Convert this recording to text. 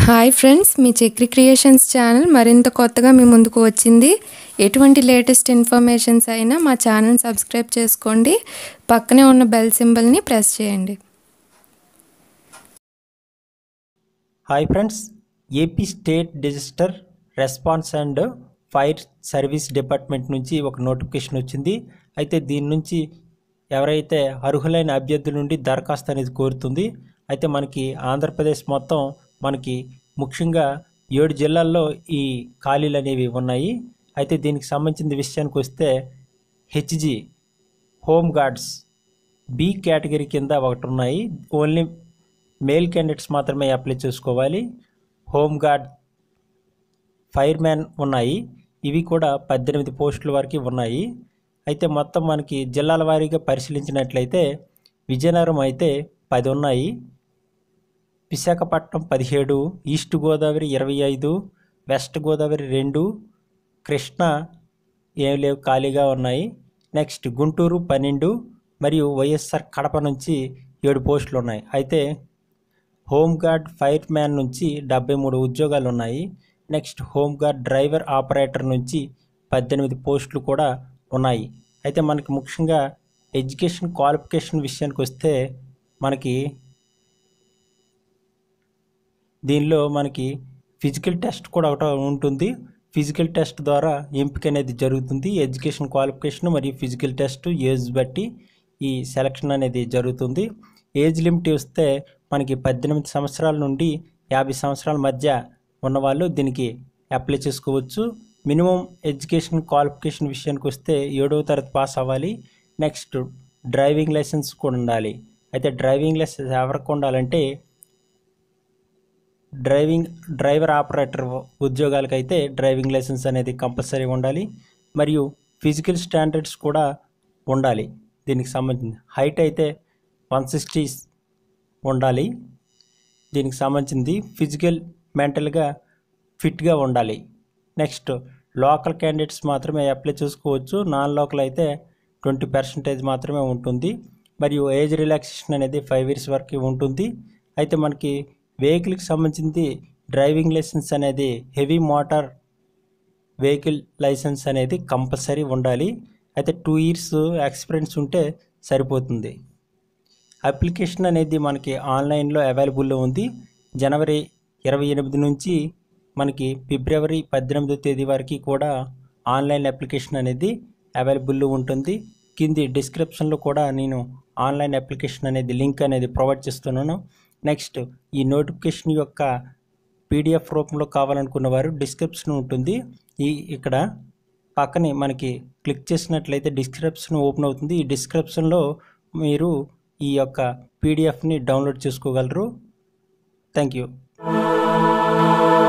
hi friends మీ Chakri creations channel మరింత కొత్తగా మీ ముందుకు వచ్చింది ఎటువంటి లేటెస్ట్ ఇన్ఫర్మేషన్స్ అయినా మా ఛానల్ సబ్స్క్రైబ్ చేసుకోండి పక్కనే ఉన్న బెల్ సింబల్ని ప్రెస్ చేయండి hi friends AP state disaster response and fire service department నుంచి ఒక నోటిఫికేషన్ వచ్చింది అయితే దీని నుంచి ఎవరైతే అర్హులైన అభ్యర్థుల నుండి దరఖాస్తు అనేది కోరుతుంది అయితే మనకి ఆంధ్రప్రదేశ్ మొత్తం మనకి ముఖ్యంగా ఏడు జిల్లాల్లో ఈ ఖాళీలు అనేవి ఉన్నాయి అయితే దీనికి సంబంధించిన విషయానికి వస్తే HG home guards B category కింద ఒకటి ఉన్నాయి ఓన్లీ మేల్ క్యాండిడేట్స్ మాత్రమే అప్లై చేసుకోవాలి హోమ్ గార్డ్ ఫైర్ మ్యాన్ ఉన్నాయి ఇవి కూడా పద్దెనిమిది పోస్టుల వరకు ఉన్నాయి అయితే మొత్తం మనకి జిల్లాల వారీగా పరిశీలించినట్లయితే విజయనగరం అయితే పది ఉన్నాయి విశాఖపట్నం పదిహేడు ఈస్ట్ గోదావరి ఇరవై ఐదు వెస్ట్ గోదావరి రెండు కృష్ణా ఏం లేవు ఖాళీగా ఉన్నాయి నెక్స్ట్ గుంటూరు పన్నెండు మరియు వైఎస్ఆర్ కడప నుంచి ఏడు పోస్టులు ఉన్నాయి అయితే హోమ్ గార్డ్ ఫైర్ మ్యాన్ నుంచి డెబ్బై మూడు ఉద్యోగాలు ఉన్నాయి next home guard driver operator నుంచి పద్దెనిమిది పోస్టులు కూడా ఉన్నాయి అయితే మనకి ముఖ్యంగా ఎడ్యుకేషన్ క్వాలిఫికేషన్ విషయానికి వస్తే మనకి దీనిలో మనకి ఫిజికల్ టెస్ట్ కూడా ఒకటి ఉంటుంది ఫిజికల్ టెస్ట్ ద్వారా ఎంపిక అనేది జరుగుతుంది ఎడ్యుకేషన్ క్వాలిఫికేషన్ మరియు ఫిజికల్ టెస్ట్ ఏజ్ బట్టి ఈ సెలక్షన్ అనేది జరుగుతుంది ఏజ్ లిమిట్ వస్తే మనకి పద్దెనిమిది సంవత్సరాల నుండి యాభై సంవత్సరాల మధ్య ఉన్నవాళ్ళు దీనికి అప్లై చేసుకోవచ్చు మినిమం ఎడ్యుకేషన్ క్వాలిఫికేషన్ విషయానికి వస్తే ఏడవ తరగతి పాస్ అవ్వాలి నెక్స్ట్ డ్రైవింగ్ లైసెన్స్ కూడా ఉండాలి అయితే డ్రైవింగ్ లైసెన్స్ ఎవరికి ఉండాలంటే డ్రైవింగ్ డ్రైవర్ ఆపరేటర్ ఉద్యోగాలకైతే డ్రైవింగ్ లైసెన్స్ అనేది కంపల్సరీ ఉండాలి మరియు ఫిజికల్ స్టాండర్డ్స్ కూడా ఉండాలి దీనికి సంబంధించి హైట్ అయితే వన్ సిక్స్టీ ఉండాలి దీనికి సంబంధించింది ఫిజికల్ మెంటల్గా ఫిట్గా ఉండాలి నెక్స్ట్ లోకల్ క్యాండిడేట్స్ మాత్రమే అప్లై చేసుకోవచ్చు నాన్ లోకల్ అయితే ట్వంటీ పర్సెంటేజ్ మాత్రమే ఉంటుంది మరియు ఏజ్ రిలాక్సేషన్ అనేది ఫైవ్ ఇయర్స్ వరకు ఉంటుంది అయితే మనకి వెహికల్కి సంబంధించింది డ్రైవింగ్ లైసెన్స్ అనేది హెవీ మోటార్ వెహికల్ లైసెన్స్ అనేది కంపల్సరీ ఉండాలి అయితే టూ ఇయర్స్ ఎక్స్పీరియన్స్ ఉంటే సరిపోతుంది అప్లికేషన్ అనేది మనకి ఆన్లైన్లో అవైలబుల్లో ఉంది జనవరి ఇరవై ఎనిమిది నుంచి మనకి ఫిబ్రవరి పద్దెనిమిదో తేదీ వరకు కూడా ఆన్లైన్ అప్లికేషన్ అనేది అవైలబుల్లో ఉంటుంది కింది డిస్క్రిప్షన్లో కూడా నేను ఆన్లైన్ అప్లికేషన్ అనేది లింక్ అనేది ప్రొవైడ్ చేస్తున్నాను నెక్స్ట్ ఈ నోటిఫికేషన్ యొక్క పీడిఎఫ్ రూపంలో కావాలనుకున్న వారు డిస్క్రిప్షన్ ఉంటుంది ఈ ఇక్కడ పక్కనే మనకి క్లిక్ చేసినట్లయితే డిస్క్రిప్షన్ ఓపెన్ అవుతుంది ఈ డిస్క్రిప్షన్లో మీరు ఈ యొక్క పీడిఎఫ్ని డౌన్లోడ్ చేసుకోగలరు థ్యాంక్ యూ